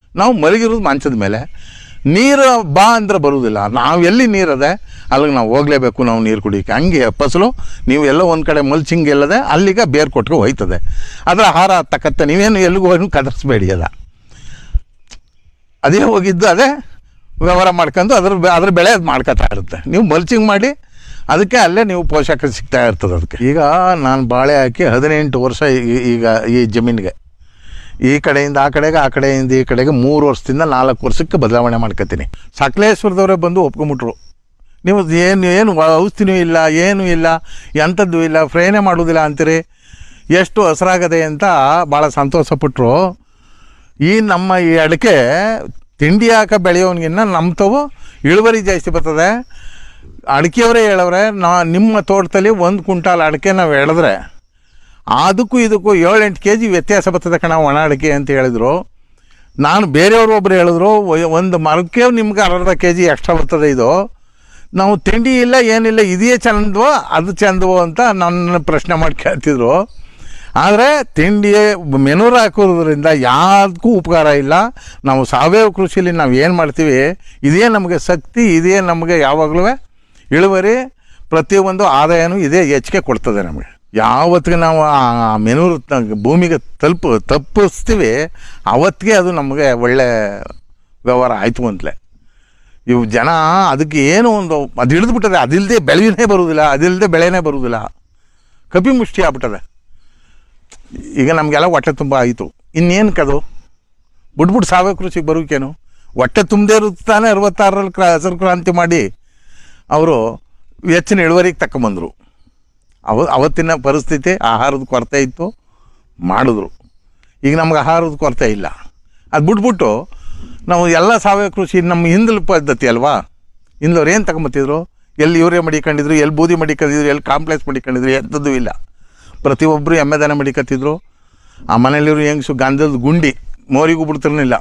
ನಾವು ಮಲಗಿರೋದು ಮಂಚದ ಮೇಲೆ ನೀರು ಬಾ ಅಂದ್ರೆ ಬರುವುದಿಲ್ಲ ನಾವು ಎಲ್ಲಿ ನೀರದೆ ಅಲ್ಲಿಗೆ ನಾವು ಹೋಗಲೇಬೇಕು ನಾವು ನೀರು ಕುಡಿಯೋಕೆ ಹಂಗೆ ಫಸಲು ನೀವು ಎಲ್ಲ ಒಂದು ಕಡೆ ಮಲ್ಚಿಂಗ್ ಎಲ್ಲದೆ ಅಲ್ಲಿಗೆ ಬೇರು ಕೊಟ್ಕೊ ಹೋಯ್ತದೆ ಅದರ ಆಹಾರ ತಕ್ಕಂತೆ ನೀವೇನು ಎಲ್ಲಿಗೂ ಹೋಗಿ ಕದರ್ಸ್ಬೇಡಿ ಅದ ಅದೇ ಹೋಗಿದ್ದು ಅದೇ ವ್ಯವಹಾರ ಮಾಡ್ಕೊಂಡು ಅದ್ರ ಬೆ- ಅದ್ರ ಬೆಳೆ ಅದು ಮಾಡ್ಕೊತಾ ಇರುತ್ತೆ ನೀವು ಮಲ್ಚಿಂಗ್ ಮಾಡಿ ಅದಕ್ಕೆ ಅಲ್ಲೇ ನೀವು ಪೋಷಕ ಸಿಗ್ತಾ ಇರ್ತದೆ ಅದಕ್ಕೆ ಈಗ ನಾನು ಬಾಳೆ ಹಾಕಿ ಹದಿನೆಂಟು ವರ್ಷ ಈ- ಈಗ ಈ ಜಮೀನಿಗೆ ಈ ಕಡೆಯಿಂದ ಆ ಕಡೆಗೆ ಆ ಕಡೆಯಿಂದ ಈ ಕಡೆಗೆ ಮೂರು ವರ್ಷದಿಂದ ನಾಲ್ಕು ವರ್ಷಕ್ಕೆ ಬದಲಾವಣೆ ಮಾಡ್ಕೊತೀನಿ ಸಕಲೇಶ್ವರದವರೇ ಬಂದು ಒಪ್ಕೊಂಬಿಟ್ರು ನೀವು ಏನು ಏನು ಔಷಧಿನೂ ಇಲ್ಲ ಏನೂ ಇಲ್ಲ ಎಂಥದ್ದು ಇಲ್ಲ ಫ್ರೈನೇ ಮಾಡೋದಿಲ್ಲ ಅಂತೀರಿ ಎಷ್ಟು ಹಸ್ರಾಗದೆ ಅಂತ ಭಾಳ ಸಂತೋಷಪಟ್ಟರು ಈ ನಮ್ಮ ಈ ಅಡಿಕೆ ತಿಂಡಿ ಹಾಕ ಬೆಳೆಯೋನ್ಗಿನ್ನ ನಮ್ಮ ತವು ಇಳುವರಿ ಜಾಸ್ತಿ ಬರ್ತದೆ ಅಡಿಕೆಯವರೇ ಹೇಳವ್ರೆ ನಾ ನಿಮ್ಮ ತೋಟದಲ್ಲಿ ಒಂದು ಕ್ವಿಂಟಾಲ್ ಅಡಿಕೆ ನಾವು ಎಳೆದ್ರೆ ಅದಕ್ಕೂ ಇದಕ್ಕೂ ಏಳೆಂಟು ಕೆ ಜಿ ವ್ಯತ್ಯಾಸ ಬರ್ತದೆ ಕಣ ಒಣ ಅಡಿಕೆ ಅಂತ ಹೇಳಿದರು ನಾನು ಬೇರೆಯವರು ಒಬ್ರು ಹೇಳಿದ್ರು ಒ- ಒಂದು ಮರಕ್ಕೆ ನಿಮ್ಗೆ ಅರ್ಧ ಕೆ ಜಿ ಎಕ್ಸ್ಟ್ರಾ ಬರ್ತದೆ ಇದು ನಾವು ತಿಂಡಿ ಇಲ್ಲ ಏನಿಲ್ಲ ಇದೇ ಚಂದವೋ ಅದು ಚಂದವೋ ಅಂತ ನನ್ನ ಪ್ರಶ್ನೆ ಮಾಡಿ ಕೇಳ್ತಿದ್ರು ಆದರೆ ತಿಂಡಿ ಮೆನೂರು ಹಾಕೋದ್ರಿಂದ ಯಾವುದಕ್ಕೂ ಉಪಕಾರ ಇಲ್ಲ ನಾವು ಸಾವಯವ ಕೃಷಿಲಿ ನಾವು ಏನು ಮಾಡ್ತೀವಿ ಇದೇ ನಮಗೆ ಶಕ್ತಿ ಇದೇ ನಮಗೆ ಯಾವಾಗಲೂ ಇಳುವರಿ ಪ್ರತಿಯೊಂದು ಆದಾಯನೂ ಇದೇ ಹೆಚ್ಚಿಗೆ ಕೊಡ್ತದೆ ನಮಗೆ ಯಾವತ್ತಿಗೆ ನಾವು ಆ ಮೆನೂರು ತ- ಭೂಮಿಗೆ ತಲುಪು ತಪ್ಪಿಸ್ತೀವಿ ಅವತ್ತಿಗೆ ಅದು ನಮಗೆ ಒಳ್ಳೆ ವ್ಯವಹಾರ ಆಯಿತು ಅಂತಲೇ ಇವು ಜನ ಅದಕ್ಕೆ ಏನು ಒಂದು ಅದು ಹಿಡಿದ್ಬಿಟ್ಟದೆ ಅದಿಲ್ಲದೆ ಬೆಳೆನೇ ಬರುವುದಿಲ್ಲ ಅದಿಲ್ಲದೆ ಬೆಳೆನೇ ಬರುವುದಿಲ್ಲ ಕಪಿ ಮುಷ್ಟಿ ಆಗ್ಬಿಟ್ಟದೆ ಈಗ ನಮಗೆಲ್ಲ ಹೊಟ್ಟೆ ತುಂಬ ಆಯಿತು ಇನ್ನೇನು ಕದು ಬಿಟ್ಬಿಟ್ಟು ಸಾವಯವ ಕೃಷಿಗೆ ಬರೋಕೇನು ಹೊಟ್ಟೆ ತುಂಬದೇ ಇರುತ್ತಾನೆ ಅರವತ್ತಾರರಲ್ಲಿ ಕ್ರಾ ಹಸಿರು ಕ್ರಾಂತಿ ಮಾಡಿ ಅವರು ಹೆಚ್ಚಿನ ಇಳುವರಿಗೆ ತಗೊಂಬಂದರು ಅವ ಅವತ್ತಿನ ಪರಿಸ್ಥಿತಿ ಆಹಾರದ ಕೊರತೆ ಇತ್ತು ಮಾಡಿದ್ರು ಈಗ ನಮ್ಗೆ ಆಹಾರದ ಕೊರತೆ ಇಲ್ಲ ಅದು ಬಿಟ್ಬಿಟ್ಟು ನಾವು ಎಲ್ಲ ಸಾವಯವ ಕೃಷಿ ನಮ್ಮ ಹಿಂದಲ ಪದ್ಧತಿ ಅಲ್ವಾ ಹಿಂದವ್ರು ಏನು ತಗೊಂಬತ್ತಿದ್ರು ಎಲ್ಲಿ ಯೂರಿಯಾ ಮಡಿಕೊಂಡಿದ್ರು ಎಲ್ಲಿ ಬೂದಿ ಮಡಿಕೊಂಡಿದ್ರು ಎಲ್ಲಿ ಕಾಂಪ್ಲೆಕ್ಸ್ ಮಡಿಕೊಂಡಿದ್ರು ಎಂಥದ್ದು ಇಲ್ಲ ಪ್ರತಿಯೊಬ್ಬರು ಎಮ್ಮೆ ದನ ಮಡಿಕತ್ತಿದ್ರು ಆ ಮನೇಲಿರೋ ಹೆಂಗಸು ಗಂಧದ ಗುಂಡಿ ಮೋರಿಗೂ ಬಿಡ್ತಿರ್ಲಿಲ್ಲ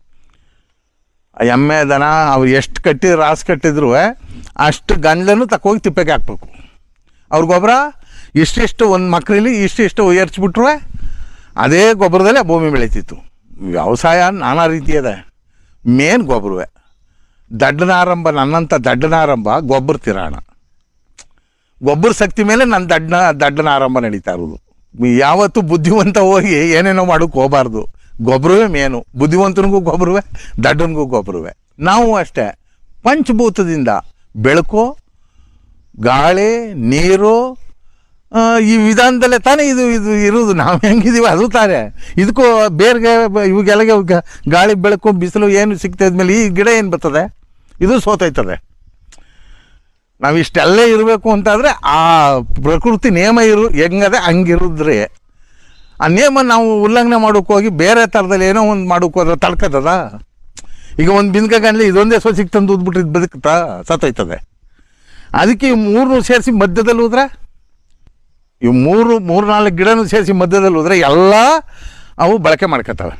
ಆ ಎಮ್ಮೆ ದನ ಅವ್ರು ಎಷ್ಟು ಕಟ್ಟಿದ್ರು ರಾಸು ಕಟ್ಟಿದ್ರು ಅಷ್ಟು ಗಂಜಲನ್ನು ತಕೋಗಿ ತಿಪ್ಪೆಗೆ ಹಾಕ್ಬೇಕು ಅವ್ರ ಗೊಬ್ಬರ ಇಷ್ಟಿಷ್ಟು ಒಂದು ಮಕ್ಕಳಲ್ಲಿ ಇಷ್ಟಿಷ್ಟು ಏರ್ಚ್ಬಿಟ್ರು ಅದೇ ಗೊಬ್ಬರದಲ್ಲೇ ಆ ಭೂಮಿ ಬೆಳೀತಿತ್ತು ವ್ಯವಸಾಯ ನಾನಾ ರೀತಿ ಇದೆ ಮೇನ್ ಗೊಬ್ಬರವೇ ದಡ್ಡನಾರಂಭ ನನ್ನಂಥ ದಡ್ಡನಾರಂಭ ಗೊಬ್ಬರ ತಿರಾಣ ಗೊಬ್ಬರ ಶಕ್ತಿ ಮೇಲೆ ನನ್ನ ದಡ್ಡ ದಡ್ಡನ ಆರಂಭ ನಡೀತಾ ಇರೋದು ಯಾವತ್ತು ಬುದ್ಧಿವಂತ ಹೋಗಿ ಏನೇನೋ ಮಾಡೋಕೆ ಹೋಗಬಾರ್ದು ಗೊಬ್ಬರವೇ ಮೇನು ಬುದ್ಧಿವಂತನಿಗೂ ಗೊಬ್ಬರವೇ ದಡ್ಡನಿಗೂ ಗೊಬ್ಬರವೇ ನಾವು ಅಷ್ಟೇ ಪಂಚಭೂತದಿಂದ ಬೆಳಕು ಗಾಳಿ ನೀರು ಆ, ಈ ವಿಧಾನದಲ್ಲೇ ತಾನೇ ಇದು ಇದು ಇರೋದು ನಾವು ಹೆಂಗಿದೀವಿ ಅದು ತಾನೇ ಇದಕ್ಕೂ ಬೇರ್ಗೆ ಬ- ಇವಾಗೆಲ್ಲಗೆ ಗ- ಗಾಳಿ ಬೆಳಕು ಬಿಸಿಲು ಏನು ಸಿಗ್ತಾ ಇದ್ಮೇಲೆ ಈ ಗಿಡ ಏನು ಬರ್ತದೆ ಇದು ಸೋತೈತದೆ ನಾವು ಇಷ್ಟೆಲ್ಲೇ ಇರಬೇಕು ಅಂತಾದರೆ ಆ ಪ್ರಕೃತಿ ನಿಯಮ ಇರು ಹೆಂಗದೆ ಹಂಗಿರಿದ್ರೆ ಆ ನಿಯಮ ನಾವು ಉಲ್ಲಂಘನೆ ಮಾಡೋಕೆ ಹೋಗಿ ಬೇರೆ ಥರದಲ್ಲಿ ಏನೋ ಒಂದು ಮಾಡೋಕೆ ಹೋದ್ರೆ ತಡ್ಕತ್ತದ ಈಗ ಒಂದು ಬಿನ್ಕಗನ್ಲಿ ಇದೊಂದೇ ಸೊಸಿಗೆ ತಂದು ಊದ್ಬಿಟ್ರೆ ಇದು ಬದುಕುತ್ತಾ ಸತ್ತೋಯ್ತದೆ ಅದಕ್ಕೆ ಈ ಮೂರನ್ನು ಸೇರಿಸಿ ಮಧ್ಯದಲ್ಲಿ ಹೋದ್ರೆ ಇವು ಮೂರು ಮೂರು ನಾಲ್ಕು ಗಿಡನೂ ಸೇರಿಸಿ ಮಧ್ಯದಲ್ಲಿ ಹೋದ್ರೆ ಎಲ್ಲ ಅವು ಬಳಕೆ ಮಾಡ್ಕೊತವೆ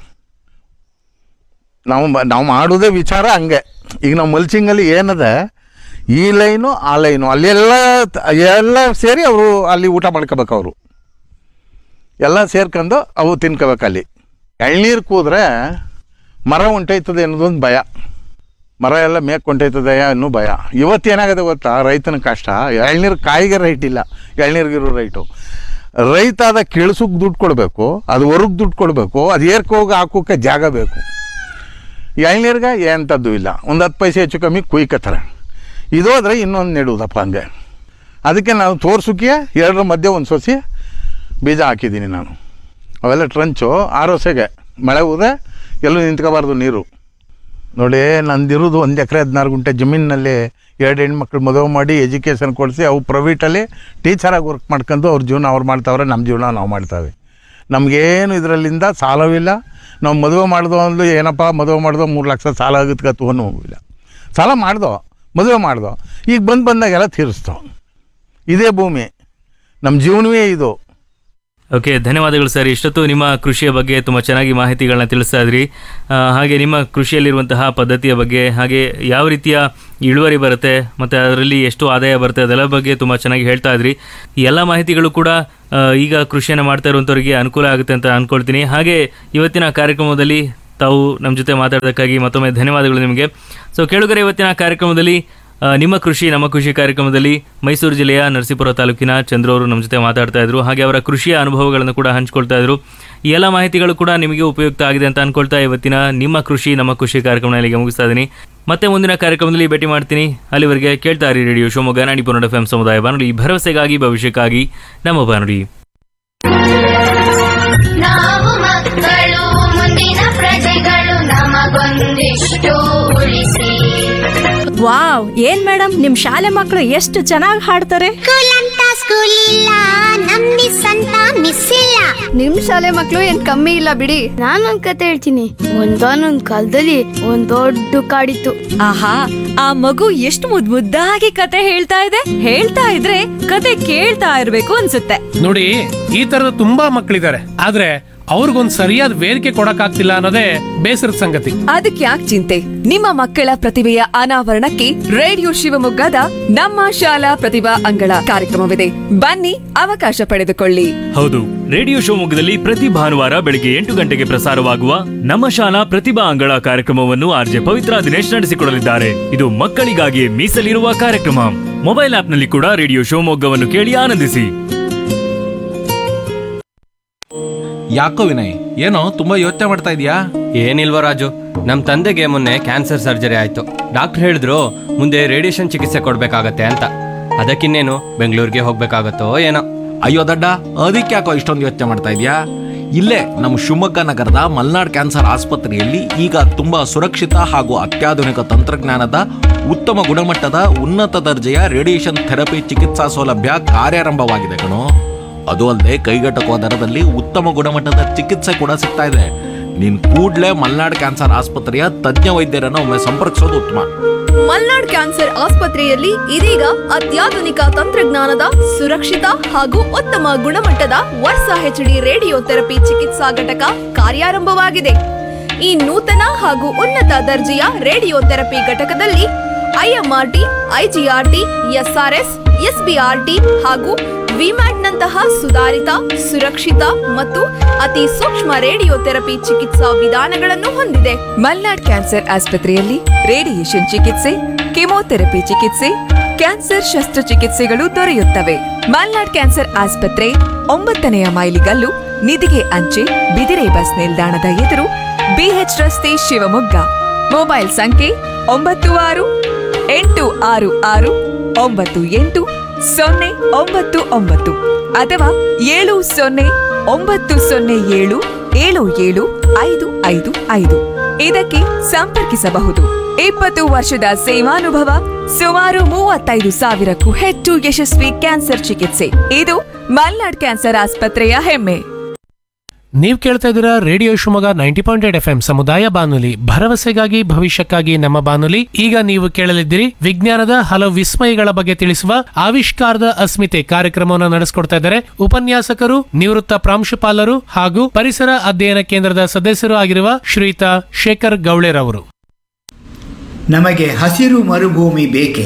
ನಾವು ಮ- ನಾವು ಮಾಡೋದೇ ವಿಚಾರ ಹಂಗೆ ಈಗ ನಾವು ಮಲ್ಚಿಂಗಲ್ಲಿ ಏನದೆ ಈ ಲೈನು ಆ ಲೈನು ಅಲ್ಲೆಲ್ಲ ತ- ಎಲ್ಲ ಸೇರಿ ಅವರು ಅಲ್ಲಿ ಊಟ ಮಾಡ್ಕೋಬೇಕು ಅವರು ಎಲ್ಲ ಸೇರ್ಕೊಂಡು ಅವು ತಿನ್ಕೋಬೇಕು ಅಲ್ಲಿ ಎಳ್ನೀರು ಕೂದ್ರೆ ಮರ ಹೊಂಟೈತದೆ ಅನ್ನೋದೊಂದು ಭಯ ಮರ ಎಲ್ಲ ಮೇಕ್ ಹೊಂಟೈತದೆ ಅನ್ನೋ ಭಯ ಇವತ್ತು ಏನಾಗಿದೆ ಗೊತ್ತಾ ರೈತನ ಕಷ್ಟ ಎಳ್ನೀರು ಕಾಯಿಗೆ ರೈಟ್ ಇಲ್ಲ ಎಳ್ನೀರಿಗಿರೋ ರೈಟು ರೈತ ಅದ ಕೆಳ್ಸಕ್ಕೆ ದುಡ್ಡು ಕೊಡಬೇಕು ಅದು ಹೊರಗೆ ದುಡ್ಡು ಕೊಡಬೇಕು ಅದು ಏರ್ಕೋಗಿ ಹಾಕೋಕೆ ಜಾಗ ಬೇಕು ಎಳ್ನೀರ್ಗೆ ಎಂಥದ್ದು ಇಲ್ಲ ಒಂದು ಹತ್ತು ಪೈಸೆ ಹೆಚ್ಚು ಕಮ್ಮಿ ಕುಯ್ಕತ್ತಾರೆ ಇದು ಆದರೆ ಇನ್ನೊಂದು ನೆಡುವುದಪ್ಪ ಹಂಗೆ ಅದಕ್ಕೆ ನಾವು ತೋರ್ಸೋಕೆ ಎರಡರ ಮಧ್ಯೆ ಒಂದು ಸೊಸಿ ಬೀಜ ಹಾಕಿದ್ದೀನಿ ನಾನು ಅವೆಲ್ಲ ಟ್ರಂಚು ಆರೋಸೆಗೆ ಮಳೆ ಹೋದೆ ಎಲ್ಲೂ ನಿಂತ್ಕೋಬಾರ್ದು ನೀರು ನೋಡಿ ನಂದಿರೋದು ಒಂದು ಎಕರೆ ಹದಿನಾರು ಗುಂಟೆ ಜಮೀನಿನಲ್ಲಿ ಎರಡು ಹೆಣ್ಮಕ್ಳು ಮದುವೆ ಮಾಡಿ ಎಜುಕೇಷನ್ ಕೊಡಿಸಿ ಅವು ಪ್ರೈವೇಟಲ್ಲಿ ಟೀಚರಾಗಿ ವರ್ಕ್ ಮಾಡ್ಕೊಂಡು ಅವ್ರ ಜೀವನ ಅವ್ರು ಮಾಡ್ತಾವ್ರೆ ನಮ್ಮ ಜೀವನ ನಾವು ಮಾಡ್ತಾವೆ ನಮಗೇನು ಇದರಲ್ಲಿಂದ ಸಾಲವಿಲ್ಲ ನಾವು ಮದುವೆ ಮಾಡ್ದೋ ಅಂದ್ಲು ಏನಪ್ಪ ಮದುವೆ ಮಾಡ್ದೋ ಮೂರು ಲಕ್ಷ ಸಾಲ ಆಗುತ್ತೆ ಕತ್ತು ಅನ್ನೋ ಇಲ್ಲ ಸಾಲ ಮಾಡ್ದೋ ಮದುವೆ ಮಾಡ್ದೋ ಈಗ ಬಂದು ಬಂದಾಗೆಲ್ಲ ತೀರಿಸ್ತೋ ಇದೇ ಭೂಮಿ ನಮ್ಮ ಜೀವನವೇ ಇದು ಓಕೆ ಧನ್ಯವಾದಗಳು ಸರ್ ಇಷ್ಟೊತ್ತು ನಿಮ್ಮ ಕೃಷಿಯ ಬಗ್ಗೆ ತುಂಬ ಚೆನ್ನಾಗಿ ಮಾಹಿತಿಗಳನ್ನ ತಿಳಿಸ್ತಾ ಇದ್ರಿ ಆ, ಹಾಗೆ ನಿಮ್ಮ ಕೃಷಿಯಲ್ಲಿರುವಂತಹ ಪದ್ಧತಿಯ ಬಗ್ಗೆ ಹಾಗೆ ಯಾವ ರೀತಿಯ ಇಳುವರಿ ಬರುತ್ತೆ ಮತ್ತು ಅದರಲ್ಲಿ ಎಷ್ಟು ಆದಾಯ ಬರುತ್ತೆ ಅದೆಲ್ಲ ಬಗ್ಗೆ ತುಂಬ ಚೆನ್ನಾಗಿ ಹೇಳ್ತಾ ಇದ್ರಿ ಈ ಎಲ್ಲ ಮಾಹಿತಿಗಳು ಕೂಡ ಆ, ಈಗ ಕೃಷಿಯನ್ನು ಮಾಡ್ತಾ ಇರುವಂಥವರಿಗೆ ಅನುಕೂಲ ಆಗುತ್ತೆ ಅಂತ ಅಂದ್ಕೊಳ್ತೀನಿ ಹಾಗೆ ಇವತ್ತಿನ ಕಾರ್ಯಕ್ರಮದಲ್ಲಿ ತಾವು ನಮ್ಮ ಜೊತೆ ಮಾತಾಡೋದಕ್ಕಾಗಿ ಮತ್ತೊಮ್ಮೆ ಧನ್ಯವಾದಗಳು ನಿಮಗೆ ಸೊ ಕೇಳುಗರೆ ಇವತ್ತಿನ ಕಾರ್ಯಕ್ರಮದಲ್ಲಿ ಆ, ನಿಮ್ಮ ಕೃಷಿ ನಮ್ಮ ಕೃಷಿ ಕಾರ್ಯಕ್ರಮದಲ್ಲಿ ಮೈಸೂರು ಜಿಲ್ಲೆಯ ನರಸೀಪುರ ತಾಲೂಕಿನ ಚಂದ್ರ ಅವರು ನಮ್ಮ ಜೊತೆ ಮಾತಾಡ್ತಾ ಇದ್ರು ಹಾಗೆ ಅವರ ಕೃಷಿಯ ಅನುಭವಗಳನ್ನು ಕೂಡ ಹಂಚ್ಕೊಳ್ತಾ ಇದ್ರು ಈ ಎಲ್ಲ ಮಾಹಿತಿಗಳು ಕೂಡ ನಿಮಗೆ ಉಪಯುಕ್ತ ಆಗಿದೆ ಅಂತ ಅನ್ಕೊಳ್ತಾ ಇವತ್ತಿನ ನಿಮ್ಮ ಕೃಷಿ ನಮ್ಮ ಕೃಷಿ ಕಾರ್ಯಕ್ರಮ ಇಲ್ಲಿಗೆ ಮುಗಿಸ್ತಾ ಇದ್ದೀನಿ ಮತ್ತೆ ಮುಂದಿನ ಕಾರ್ಯಕ್ರಮದಲ್ಲಿ ಭೇಟಿ ಮಾಡ್ತೀನಿ ಅಲ್ಲಿವರೆಗೆ ಕೇಳ್ತಾ ಇರಿ radio Shivamogga Nadipura F M ಸಮುದಾಯ ಬಾನುಲಿ ಭರವಸೆಗಾಗಿ ಭವಿಷ್ಯಕ್ಕಾಗಿ ನಮ್ಮ ಬಾನುಲಿ ನಾವು ಮಕ್ಕಳು ಮುಂದಿನ ಪ್ರಜೆಗಳು ನಮಗೊಂದಿಷ್ಟು ಉಳಿಸಿ ವಾವ್ ಏನ್ ಮೇಡಮ್ ನಿಮ್ ಶಾಲೆ ಮಕ್ಕಳು ಎಷ್ಟು ಚೆನ್ನಾಗಿ ಹಾಡ್ತಾರೆ ಸ್ಕೂಲ್ ಅಂತ ಸ್ಕೂಲ್ ಇಲ್ಲ ನಮ್ ಮಿಸ್ ಅಂತ ಮಿಸ್ ಇಲ್ಲ ನಿಮ್ ಶಾಲೆ ಮಕ್ಳು ಏನ್ ಕಮ್ಮಿ ಇಲ್ಲ ಬಿಡಿ ನಾನೊಂದ್ ಕತೆ ಹೇಳ್ತೀನಿ ಒಂದಾನೊಂದ್ ಕಾಲದಲ್ಲಿ ಒಂದ್ ದೊಡ್ಡ ಕಾಡಿತ್ತು ಆಹಾ ಆ ಮಗು ಎಷ್ಟು ಮುದ್ ಮುದ್ದಾಗಿ ಕತೆ ಹೇಳ್ತಾ ಇದೆ ಹೇಳ್ತಾ ಇದ್ರೆ ಕತೆ ಕೇಳ್ತಾ ಇರ್ಬೇಕು ಅನ್ಸುತ್ತೆ ನೋಡಿ ಈ ತರದ ತುಂಬಾ ಮಕ್ಕಳಿದ್ದಾರೆ ಆದ್ರೆ ಅವ್ರಿಗೊಂದ್ ಸರಿಯಾದ ವೇದಿಕೆ ಕೊಡಕ್ಕಾಗ್ತಿಲ್ಲ ಅನ್ನೋದೇ ಬೇಸರದ ಸಂಗತಿ ಅದಕ್ಕೆ ಯಾಕೆ ಚಿಂತೆ ನಿಮ್ಮ ಮಕ್ಕಳ ಪ್ರತಿಭೆಯ ಅನಾವರಣಕ್ಕೆ ರೇಡಿಯೋ ಶಿವಮೊಗ್ಗದ ನಮ್ಮ ಶಾಲಾ ಪ್ರತಿಭಾ ಅಂಗಳ ಕಾರ್ಯಕ್ರಮವಿದೆ ಬನ್ನಿ ಅವಕಾಶ ಪಡೆದುಕೊಳ್ಳಿ ಹೌದು ರೇಡಿಯೋ ಶಿವಮೊಗ್ಗದಲ್ಲಿ ಪ್ರತಿ ಭಾನುವಾರ ಬೆಳಿಗ್ಗೆ ಎಂಟು ಗಂಟೆಗೆ ಪ್ರಸಾರವಾಗುವ ನಮ್ಮ ಶಾಲಾ ಪ್ರತಿಭಾ ಅಂಗಳ ಕಾರ್ಯಕ್ರಮವನ್ನು ಆರ್ಜೆ ಪವಿತ್ರ ದಿನೇಶ್ ನಡೆಸಿಕೊಡಲಿದ್ದಾರೆ ಇದು ಮಕ್ಕಳಿಗಾಗಿ ಮೀಸಲಿರುವ ಕಾರ್ಯಕ್ರಮ ಮೊಬೈಲ್ ಆಪ್ನಲ್ಲಿ ಕೂಡ ರೇಡಿಯೋ ಶಿವಮೊಗ್ಗವನ್ನು ಕೇಳಿ ಆನಂದಿಸಿ ಯಾಕೋ ವಿನಯ್ ಏನೋ ತುಂಬಾ ಯೋಚನೆ ಮಾಡ್ತಾ ಇದೀಯಾ ಏನಿಲ್ವ ರಾಜು ನಮ್ಮ ತಂದೆಗೆ ಮೊನ್ನೆ ಕ್ಯಾನ್ಸರ್ ಸರ್ಜರಿ ಆಯ್ತು ಡಾಕ್ಟರ್ ಹೇಳಿದ್ರು ಮುಂದೆ ರೇಡಿಯೇಷನ್ ಚಿಕಿತ್ಸೆ ಕೊಡ್ಬೇಕಾಗತ್ತೆ ಅಂತ ಅದಕ್ಕಿನ್ನೇನು ಬೆಂಗಳೂರಿಗೆ ಹೋಗ್ಬೇಕಾಗತ್ತೋ ಏನೋ ಅಯ್ಯೋ ದಡ್ಡ ಅದಕ್ಕೆ ಯಾಕೋ ಇಷ್ಟೊಂದು ಯೋಚನೆ ಮಾಡ್ತಾ ಇದೀಯಾ ಇಲ್ಲೇ ನಮ್ಮ ಶಿವಮೊಗ್ಗ ನಗರದ ಮಲ್ನಾಡ್ ಕ್ಯಾನ್ಸರ್ ಆಸ್ಪತ್ರೆಯಲ್ಲಿ ಈಗ ತುಂಬಾ ಸುರಕ್ಷಿತ ಹಾಗೂ ಅತ್ಯಾಧುನಿಕ ತಂತ್ರಜ್ಞಾನದ ಉತ್ತಮ ಗುಣಮಟ್ಟದ ಉನ್ನತ ದರ್ಜೆಯ ರೇಡಿಯೇಷನ್ ಥೆರಪಿ ಚಿಕಿತ್ಸಾ ಸೌಲಭ್ಯ ಕಾರ್ಯಾರಂಭವಾಗಿದೆ ಕಣೋ ಅದು ಅಲ್ಲದೆ ಕೈಗೆಟಕುವ ದರದಲ್ಲಿ ಉತ್ತಮ ಗುಣಮಟ್ಟದ ಚಿಕಿತ್ಸೆ ಕೂಡ ಸಿಗ್ತಾ ಇದೆ ನೀನ್ ಕೂಡ್ಲೇ ಮಲ್ನಾಡ್ ಕ್ಯಾನ್ಸರ್ ಆಸ್ಪತ್ರೆಯ ತಜ್ಞ ವೈದ್ಯರನ್ನು ಒಮ್ಮೆ ಸಂಪರ್ಕಿಸೋದು ಉತ್ತಮ ಮಲ್ನಾಡ್ ಕ್ಯಾನ್ಸರ್ ಆಸ್ಪತ್ರೆಯಲ್ಲಿ ಇದೀಗ ಅತ್ಯಾಧುನಿಕ ತಂತ್ರಜ್ಞಾನದ ಸುರಕ್ಷಿತ ಹಾಗೂ ಉತ್ತಮ ಗುಣಮಟ್ಟದ ವರ್ಷ ಹೆಚ್ಡಿ ರೇಡಿಯೋ ಥೆರಪಿ ಚಿಕಿತ್ಸಾ ಘಟಕ ಕಾರ್ಯಾರಂಭವಾಗಿದೆ ಈ ನೂತನ ಹಾಗೂ ಉನ್ನತ ದರ್ಜೆಯ ರೇಡಿಯೋ ಥೆರಪಿ ಘಟಕದಲ್ಲಿ ಐಎಂಆರ್ಟಿ ಐಜಿಆರ್ಟಿ ಎಸ್ಆರ್ಎಸ್ ಎಸ್ಬಿಆರ್ಟಿ ಹಾಗೂ ವಿಮ್ಯಾಟ್ನಂತಹ ಸುಧಾರಿತ ಸುರಕ್ಷಿತ ಮತ್ತು ಅತಿ ಸೂಕ್ಷ್ಮ ರೇಡಿಯೋ ಥೆರಪಿ ಚಿಕಿತ್ಸಾ ವಿಧಾನಗಳನ್ನು ಹೊಂದಿದೆ ಮಲ್ನಾಡ್ ಕ್ಯಾನ್ಸರ್ ಆಸ್ಪತ್ರೆಯಲ್ಲಿ ರೇಡಿಯೇಷನ್ ಚಿಕಿತ್ಸೆ ಕೆಮೊಥೆರಪಿ ಚಿಕಿತ್ಸೆ ಕ್ಯಾನ್ಸರ್ ಶಸ್ತ್ರಚಿಕಿತ್ಸೆಗಳು ದೊರೆಯುತ್ತವೆ ಮಲ್ನಾಡ್ ಕ್ಯಾನ್ಸರ್ ಆಸ್ಪತ್ರೆ ಒಂಬತ್ತನೆಯ ಮೈಲಿಗಲ್ಲು ನಿಧಿಗೆ ಅಂಚೆ ಬಿದಿರೆ ಬಸ್ ನಿಲ್ದಾಣದ ಎದುರು ಬಿಎಚ್ ರಸ್ತೆ ಶಿವಮೊಗ್ಗ ಮೊಬೈಲ್ ಸಂಖ್ಯೆ ಒಂಬತ್ತು ಆರು ಎಂಟು ಆರು ಆರು ಒಂಬತ್ತು ಎಂಟು ಸೊನ್ನೆ ಒಂಬತ್ತು ಒಂಬತ್ತು ಅಥವಾ ಏಳು ಸೊನ್ನೆ ಒಂಬತ್ತು ಸೊನ್ನೆ ಏಳು ಏಳು ಏಳು ಐದು ಐದು ಐದು ಇದಕ್ಕೆ ಸಂಪರ್ಕಿಸಬಹುದು ಇಪ್ಪತ್ತು ವರ್ಷದ ಸೇವಾನುಭವ ಸುಮಾರು ಮೂವತ್ತೈದು ಸಾವಿರಕ್ಕೂ ಹೆಚ್ಚು ಯಶಸ್ವಿ ಕ್ಯಾನ್ಸರ್ ಚಿಕಿತ್ಸೆ ಇದು ಮಲ್ನಾಡ್ ಕ್ಯಾನ್ಸರ್ ಆಸ್ಪತ್ರೆಯ ಹೆಮ್ಮೆ ನೀವ್ ಕೇಳ್ತಾ ಇದ್ದೀರಾ radio Shivamogga ninety point eight F M ಸಮುದಾಯ ಬಾನುಲಿ ಭರವಸೆಗಾಗಿ ಭವಿಷ್ಯಕ್ಕಾಗಿ ನಮ್ಮ ಬಾನುಲಿ ಈಗ ನೀವು ಕೇಳಲಿದ್ದೀರಿ ವಿಜ್ಞಾನದ ಹಲವು ವಿಸ್ಮಯಗಳ ಬಗ್ಗೆ ತಿಳಿಸುವ ಆವಿಷ್ಕಾರದ ಅಸ್ಮಿತೆ ಕಾರ್ಯಕ್ರಮವನ್ನು ನಡೆಸಿಕೊಡ್ತಾ ಇದ್ದಾರೆ ಉಪನ್ಯಾಸಕರು ನಿವೃತ್ತ ಪ್ರಾಂಶುಪಾಲರು ಹಾಗೂ ಪರಿಸರ ಅಧ್ಯಯನ ಕೇಂದ್ರದ ಸದಸ್ಯರು ಆಗಿರುವ ಶ್ರೀಯುತ ಶೇಖರ್ ಗೌಳೆರವರು ನಮಗೆ ಹಸಿರು ಮರುಭೂಮಿ ಬೇಕೆ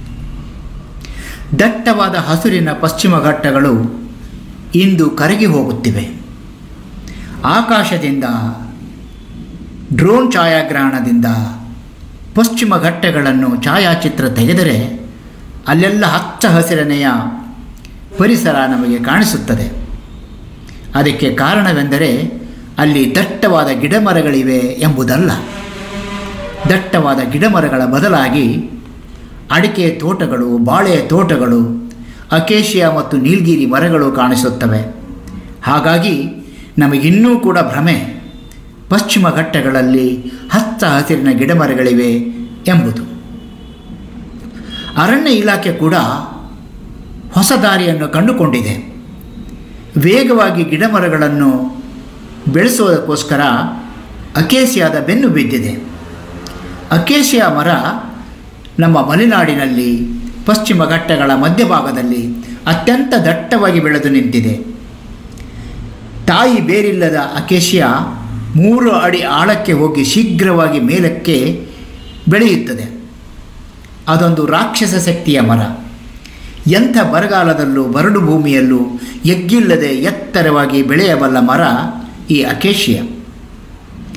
ದಟ್ಟವಾದ ಹಸುರಿನ ಪಶ್ಚಿಮ ಘಟ್ಟಗಳು ಇಂದು ಕರಗಿ ಹೋಗುತ್ತಿವೆ ಆಕಾಶದಿಂದ ಡ್ರೋನ್ ಛಾಯಾಗ್ರಹಣದಿಂದ ಪಶ್ಚಿಮ ಘಟ್ಟಗಳನ್ನು ಛಾಯಾಚಿತ್ರ ತೆಗೆದರೆ ಅಲ್ಲೆಲ್ಲ ಹಚ್ಚ ಹಸಿರನೆಯ ಪರಿಸರ ನಮಗೆ ಕಾಣಿಸುತ್ತದೆ ಅದಕ್ಕೆ ಕಾರಣವೆಂದರೆ ಅಲ್ಲಿ ದಟ್ಟವಾದ ಗಿಡಮರಗಳಿವೆ ಎಂಬುದಲ್ಲ ದಟ್ಟವಾದ ಗಿಡಮರಗಳ ಬದಲಾಗಿ ಅಡಿಕೆ ತೋಟಗಳು ಬಾಳೆ ತೋಟಗಳು ಅಕೇಶಿಯಾ ಮತ್ತು ನೀಲಗಿರಿ ಮರಗಳು ಕಾಣಿಸುತ್ತವೆ ಹಾಗಾಗಿ ನಮಗಿನ್ನೂ ಕೂಡ ಭ್ರಮೆ ಪಶ್ಚಿಮ ಘಟ್ಟಗಳಲ್ಲಿ ಹಚ್ಚ ಹಸಿರಿನ ಗಿಡಮರಗಳಿವೆ ಎಂಬುದು ಅರಣ್ಯ ಇಲಾಖೆ ಕೂಡ ಹೊಸ ದಾರಿಯನ್ನು ಕಂಡುಕೊಂಡಿದೆ ವೇಗವಾಗಿ ಗಿಡಮರಗಳನ್ನು ಬೆಳೆಸೋದಕ್ಕೋಸ್ಕರ ಅಕೇಸಿಯಾದ ಬೆನ್ನು ಬಿದ್ದಿದೆ ಅಕೇಶಿಯಾ ಮರ ನಮ್ಮ ಮಲೆನಾಡಿನಲ್ಲಿ ಪಶ್ಚಿಮ ಘಟ್ಟಗಳ ಮಧ್ಯಭಾಗದಲ್ಲಿ ಅತ್ಯಂತ ದಟ್ಟವಾಗಿ ಬೆಳೆದು ನಿಂತಿದೆ ತಾಯಿ ಬೇರಿಲ್ಲದ ಅಕೇಶಿಯಾ ಮೂರು ಅಡಿ ಆಳಕ್ಕೆ ಹೋಗಿ ಶೀಘ್ರವಾಗಿ ಮೇಲಕ್ಕೆ ಬೆಳೆಯುತ್ತದೆ ಅದೊಂದು ರಾಕ್ಷಸ ಶಕ್ತಿಯ ಮರ ಎಂಥ ಬರಗಾಲದಲ್ಲೂ ಬರಡು ಭೂಮಿಯಲ್ಲೂ ಎಗ್ಗಿಲ್ಲದೆ ಎತ್ತರವಾಗಿ ಬೆಳೆಯಬಲ್ಲ ಮರ ಈ ಅಕೇಶಿಯ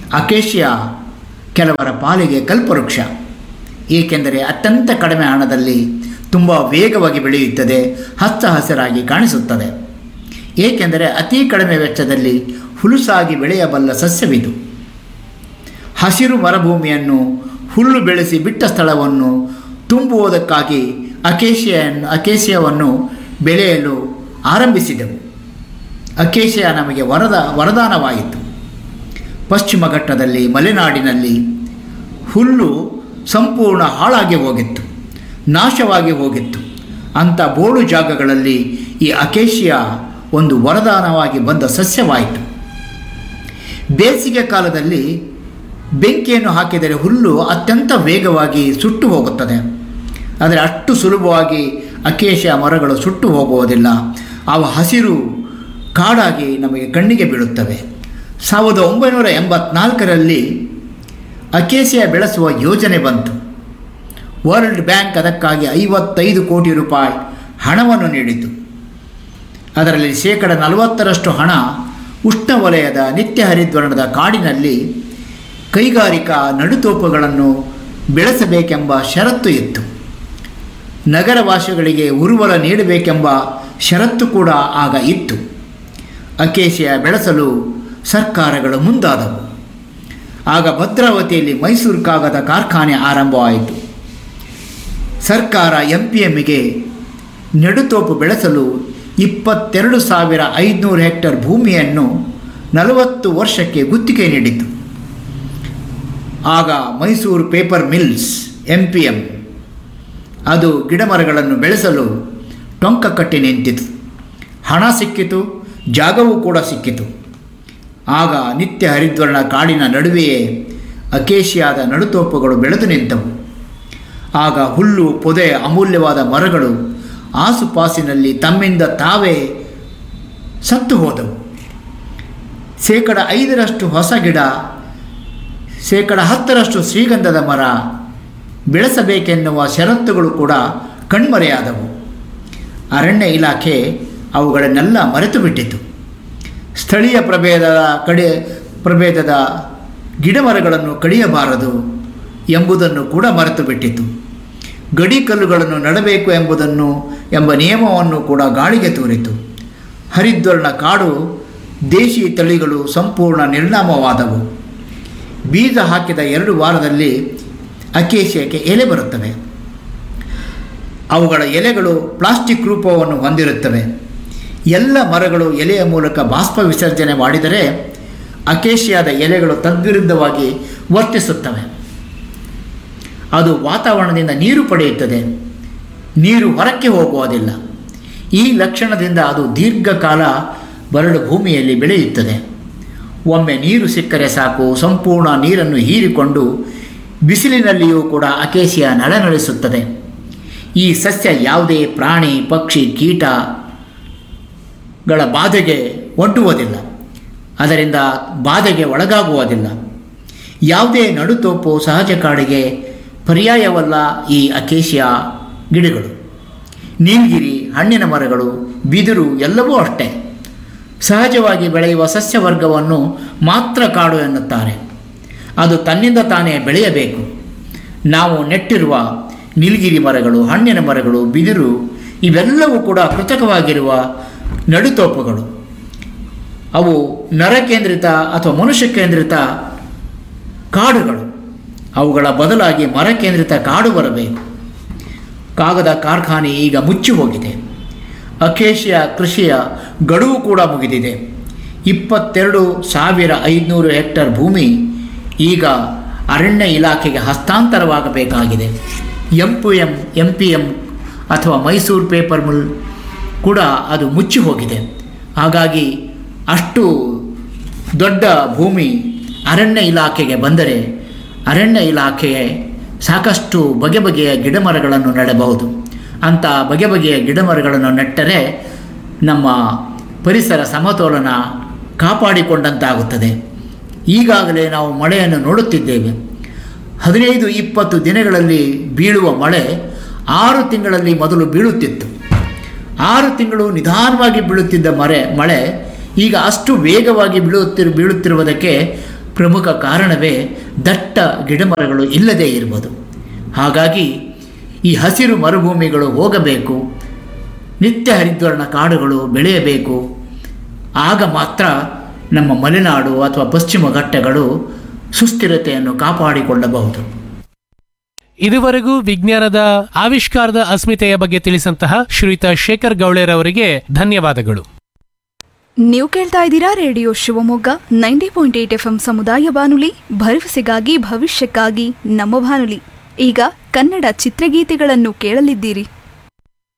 ಅಕೇಶಿಯಾ ಕೆಲವರ ಪಾಲಿಗೆ ಕಲ್ಪವೃಕ್ಷ ಏಕೆಂದರೆ ಅತ್ಯಂತ ಕಡಿಮೆ ಹಣದಲ್ಲಿ ತುಂಬ ವೇಗವಾಗಿ ಬೆಳೆಯುತ್ತದೆ ಹಚ್ಚ ಹಸಿರಾಗಿ ಕಾಣಿಸುತ್ತದೆ ಏಕೆಂದರೆ ಅತಿ ಕಡಿಮೆ ವೆಚ್ಚದಲ್ಲಿ ಹುಲುಸಾಗಿ ಬೆಳೆಯಬಲ್ಲ ಸಸ್ಯವಿದು ಹಸಿರು ಮರುಭೂಮಿಯನ್ನು ಹುಲ್ಲು ಬೆಳೆಸಿ ಬಿಟ್ಟ ಸ್ಥಳವನ್ನು ತುಂಬುವುದಕ್ಕಾಗಿ ಅಕೇಶಿಯನ್ನು ಅಕೇಶಿಯವನ್ನು ಬೆಳೆಯಲು ಆರಂಭಿಸಿದೆವು ಅಕೇಶಿಯ ನಮಗೆ ವರದ ವರದಾನವಾಯಿತು ಪಶ್ಚಿಮ ಘಟ್ಟದಲ್ಲಿ ಮಲೆನಾಡಿನಲ್ಲಿ ಹುಲ್ಲು ಸಂಪೂರ್ಣ ಹಾಳಾಗಿ ಹೋಗಿತ್ತು ನಾಶವಾಗಿ ಹೋಗಿತ್ತು ಅಂಥ ಬೋಳು ಜಾಗಗಳಲ್ಲಿ ಈ ಅಕೇಶಿಯ ಒಂದು ವರದಾನವಾಗಿ ಬಂದ ಸಸ್ಯವಾಯಿತು ಬೇಸಿಗೆ ಕಾಲದಲ್ಲಿ ಬೆಂಕಿಯನ್ನು ಹಾಕಿದರೆ ಹುಲ್ಲು ಅತ್ಯಂತ ವೇಗವಾಗಿ ಸುಟ್ಟು ಹೋಗುತ್ತದೆ ಆದರೆ ಅಷ್ಟು ಸುಲಭವಾಗಿ ಅಕೇಶ ಮರಗಳು ಸುಟ್ಟು ಹೋಗುವುದಿಲ್ಲ ಅವು ಹಸಿರು ಕಾಡಾಗಿ ನಮಗೆ ಕಣ್ಣಿಗೆ ಬೀಳುತ್ತವೆ ಸಾವಿರದ ಒಂಬೈನೂರ ಎಂಬತ್ನಾಲ್ಕರಲ್ಲಿ ಅಕೇಸಿಯ ಬೆಳೆಸುವ ಯೋಜನೆ ಬಂತು ವರ್ಲ್ಡ್ ಬ್ಯಾಂಕ್ ಅದಕ್ಕಾಗಿ ಐವತ್ತೈದು ಕೋಟಿ ರೂಪಾಯಿ ಹಣವನ್ನು ನೀಡಿತು ಅದರಲ್ಲಿ ಶೇಕಡ ನಲವತ್ತರಷ್ಟು ಹಣ ಉಷ್ಣವಲಯದ ನಿತ್ಯ ಹರಿದ್ವರ್ಣದ ಕಾಡಿನಲ್ಲಿ ಕೈಗಾರಿಕಾ ನಡುತೋಪುಗಳನ್ನು ಬೆಳೆಸಬೇಕೆಂಬ ಷರತ್ತು ಇತ್ತು ನಗರವಾಸಿಗಳಿಗೆ ಉರುವಲ ನೀಡಬೇಕೆಂಬ ಷರತ್ತು ಕೂಡ ಆಗ ಇತ್ತು ಅಕೇಶಿಯ ಬೆಳೆಸಲು ಸರ್ಕಾರಗಳು ಮುಂದಾದವು ಆಗ ಭದ್ರಾವತಿಯಲ್ಲಿ ಮೈಸೂರು ಕಾಗದ ಕಾರ್ಖಾನೆ ಆರಂಭವಾಯಿತು ಸರ್ಕಾರ ಎಂ ಪಿ ಎಮ್ಮಿಗೆ ನೆಡುತೋಪು ಬೆಳೆಸಲು ಇಪ್ಪತ್ತೆರಡು ಸಾವಿರ ಐದುನೂರು ಹೆಕ್ಟರ್ ಭೂಮಿಯನ್ನು ನಲವತ್ತು ವರ್ಷಕ್ಕೆ ಗುತ್ತಿಗೆ ನೀಡಿತು ಆಗ Mysore paper mills M P M ಅದು ಗಿಡಮರಗಳನ್ನು ಬೆಳೆಸಲು ಟೊಂಕ ಕಟ್ಟಿ ನಿಂತಿತು ಹಣ ಸಿಕ್ಕಿತು ಜಾಗವೂ ಕೂಡ ಸಿಕ್ಕಿತು ಆಗ ನಿತ್ಯ ಹರಿದ್ವರ್ಣ ಕಾಡಿನ ನಡುವೆಯೇ ಅಕೇಶಿಯಾದ ನಡುತೋಪುಗಳು ಬೆಳೆದು ನಿಂತವು ಆಗ ಹುಲ್ಲು ಪೊದೆ ಅಮೂಲ್ಯವಾದ ಮರಗಳು ಆಸುಪಾಸಿನಲ್ಲಿ ತಮ್ಮಿಂದ ತಾವೇ ಸತ್ತು ಹೋದವು ಶೇಕಡ ಐದರಷ್ಟು ಹೊಸ ಗಿಡ ಶೇಕಡ ಹತ್ತರಷ್ಟು ಶ್ರೀಗಂಧದ ಮರ ಬೆಳೆಸಬೇಕೆನ್ನುವ ಷರತ್ತುಗಳು ಕೂಡ ಕಣ್ಮರೆಯಾದವು ಅರಣ್ಯ ಇಲಾಖೆ ಅವುಗಳನ್ನೆಲ್ಲ ಮರೆತು ಬಿಟ್ಟಿತು ಸ್ಥಳೀಯ ಪ್ರಭೇದದ ಕಡೆ ಪ್ರಭೇದದ ಗಿಡಮರಗಳನ್ನು ಕಡಿಯಬಾರದು ಎಂಬುದನ್ನು ಕೂಡ ಮರೆತು ಬಿಟ್ಟಿತು ಗಡಿ ಕಲ್ಲುಗಳನ್ನು ನಡಬೇಕು ಎಂಬುದನ್ನು ಎಂಬ ನಿಯಮವನ್ನು ಕೂಡ ಗಾಳಿಗೆ ತೂರಿತು ಹರಿದ್ವರ್ಣ ಕಾಡು ದೇಶಿ ತಳಿಗಳು ಸಂಪೂರ್ಣ ನಿರ್ನಾಮವಾದವು ಬೀಜ ಹಾಕಿದ ಎರಡು ವಾರದಲ್ಲಿ ಅಕೇಶಿಯಕ್ಕೆ ಎಲೆ ಬರುತ್ತವೆ ಅವುಗಳ ಎಲೆಗಳು ಪ್ಲಾಸ್ಟಿಕ್ ರೂಪವನ್ನು ಹೊಂದಿರುತ್ತವೆ ಎಲ್ಲ ಮರಗಳು ಎಲೆಯ ಮೂಲಕ ಬಾಷ್ಪ ವಿಸರ್ಜನೆ ಮಾಡಿದರೆ ಅಕೇಶಿಯಾದ ಎಲೆಗಳು ತದ್ವಿರುದ್ಧವಾಗಿ ವರ್ತಿಸುತ್ತವೆ ಅದು ವಾತಾವರಣದಿಂದ ನೀರು ಪಡೆಯುತ್ತದೆ ನೀರು ಹೊರಕ್ಕೆ ಹೋಗುವುದಿಲ್ಲ ಈ ಲಕ್ಷಣದಿಂದ ಅದು ದೀರ್ಘಕಾಲ ಬರಡು ಭೂಮಿಯಲ್ಲಿ ಬೆಳೆಯುತ್ತದೆ ಒಮ್ಮೆ ನೀರು ಸಿಕ್ಕರೆ ಸಾಕು ಸಂಪೂರ್ಣ ನೀರನ್ನು ಹೀರಿಕೊಂಡು ಬಿಸಿಲಿನಲ್ಲಿಯೂ ಕೂಡ ಅಕೇಶಿಯ ನಳನಳಿಸುತ್ತದೆ ಈ ಸಸ್ಯ ಯಾವುದೇ ಪ್ರಾಣಿ ಪಕ್ಷಿ ಕೀಟಗಳ ಬಾಧೆಗೆ ಒಡ್ಡುವುದಿಲ್ಲ ಅದರಿಂದ ಬಾಧೆಗೆ ಒಳಗಾಗುವುದಿಲ್ಲ ಯಾವುದೇ ನಡುತೋಪು ಸಹಜ ಕಾಡಿಗೆ ಪರ್ಯಾಯವಲ್ಲ ಈ ಅಕೇಶಿಯ ಗಿಡಗಳು ನೀಲಗಿರಿ ಹಣ್ಣಿನ ಮರಗಳು ಬಿದಿರು ಎಲ್ಲವೂ ಅಷ್ಟೇ ಸಹಜವಾಗಿ ಬೆಳೆಯುವ ಸಸ್ಯವರ್ಗವನ್ನು ಮಾತ್ರ ಕಾಡು ಎನ್ನುತ್ತಾರೆ ಅದು ತನ್ನಿಂದ ತಾನೇ ಬೆಳೆಯಬೇಕು ನಾವು ನೆಟ್ಟಿರುವ ನೀಲಗಿರಿ ಮರಗಳು ಹಣ್ಣಿನ ಮರಗಳು ಬಿದಿರು ಇವೆಲ್ಲವೂ ಕೂಡ ಕೃತಕವಾಗಿರುವ ನಡುತೋಪುಗಳು ಅವು ನರಕೇಂದ್ರಿತ ಅಥವಾ ಮನುಷ್ಯ ಕೇಂದ್ರಿತ ಕಾಡುಗಳು ಅವುಗಳ ಬದಲಾಗಿ ಮರ ಕೇಂದ್ರಿತ ಕಾಡು ಬರಬೇಕು ಕಾಗದ ಕಾರ್ಖಾನೆ ಈಗ ಮುಚ್ಚಿ ಹೋಗಿದೆ ಅಕೇಶಿಯ ಕೃಷಿಯ ಗಡುವು ಕೂಡ ಮುಗಿದಿದೆ ಇಪ್ಪತ್ತೆರಡು ಸಾವಿರ ಐದುನೂರು ಹೆಕ್ಟರ್ ಭೂಮಿ ಈಗ ಅರಣ್ಯ ಇಲಾಖೆಗೆ ಹಸ್ತಾಂತರವಾಗಬೇಕಾಗಿದೆ M P M M P M ಅಥವಾ ಮೈಸೂರು ಪೇಪರ್ ಮಿಲ್ ಕೂಡ ಅದು ಮುಚ್ಚಿ ಹೋಗಿದೆ ಹಾಗಾಗಿ ಅಷ್ಟು ದೊಡ್ಡ ಭೂಮಿ ಅರಣ್ಯ ಇಲಾಖೆಗೆ ಬಂದರೆ ಅರಣ್ಯ ಇಲಾಖೆಗೆ ಸಾಕಷ್ಟು ಬಗೆ ಬಗೆಯ ಗಿಡಮರಗಳನ್ನು ನೆಡಬಹುದು ಅಂಥ ಬಗೆ ಬಗೆಯ ಗಿಡಮರಗಳನ್ನು ನೆಟ್ಟರೆ ನಮ್ಮ ಪರಿಸರ ಸಮತೋಲನ ಕಾಪಾಡಿಕೊಂಡಂತಾಗುತ್ತದೆ ಈಗಾಗಲೇ ನಾವು ಮಳೆಯನ್ನು ನೋಡುತ್ತಿದ್ದೇವೆ ಹದಿನೈದು ಇಪ್ಪತ್ತು ದಿನಗಳಲ್ಲಿ ಬೀಳುವ ಮಳೆ ಆರು ತಿಂಗಳಲ್ಲಿ ಮೊದಲು ಬೀಳುತ್ತಿತ್ತು ಆರು ತಿಂಗಳು ನಿಧಾನವಾಗಿ ಬೀಳುತ್ತಿದ್ದ ಮರೆ ಮಳೆ ಈಗ ಅಷ್ಟು ವೇಗವಾಗಿ ಬೀಳುತ್ತಿರು ಬೀಳುತ್ತಿರುವುದಕ್ಕೆ ಪ್ರಮುಖ ಕಾರಣವೇ ದಟ್ಟ ಗಿಡಮರಗಳು ಇಲ್ಲದೇ ಇರುವುದು ಹಾಗಾಗಿ ಈ ಹಸಿರು ಮರುಭೂಮಿಗಳು ಹೋಗಬೇಕು ನಿತ್ಯ ಹರಿದ್ವರ್ಣ ಕಾಡುಗಳು ಬೆಳೆಯಬೇಕು ಆಗ ಮಾತ್ರ ನಮ್ಮ ಮಲೆನಾಡು ಅಥವಾ ಪಶ್ಚಿಮ ಘಟ್ಟಗಳು ಸುಸ್ಥಿರತೆಯನ್ನು ಕಾಪಾಡಿಕೊಳ್ಳಬಹುದು ಇದುವರೆಗೂ ವಿಜ್ಞಾನದ ಆವಿಷ್ಕಾರದ ಅಸ್ಮಿತೆಯ ಬಗ್ಗೆ ತಿಳಿಸಂತಹ ಶ್ರೀಯುತ ಶೇಖರ್ ಗೌಳೇರ್ ಅವರಿಗೆ ಧನ್ಯವಾದಗಳು ನೀವು ಕೇಳ್ತಾ ಇದ್ದೀರಾ radio Shivamogga ninety point eight F M ಸಮುದಾಯ ಬಾನುಲಿ ಭರವಸೆಗಾಗಿ ಭವಿಷ್ಯಕ್ಕಾಗಿ ನಮ್ಮ ಬಾನುಲಿ ಈಗ ಕನ್ನಡ ಚಿತ್ರಗೀತೆಗಳನ್ನು ಕೇಳಲಿದ್ದೀರಿ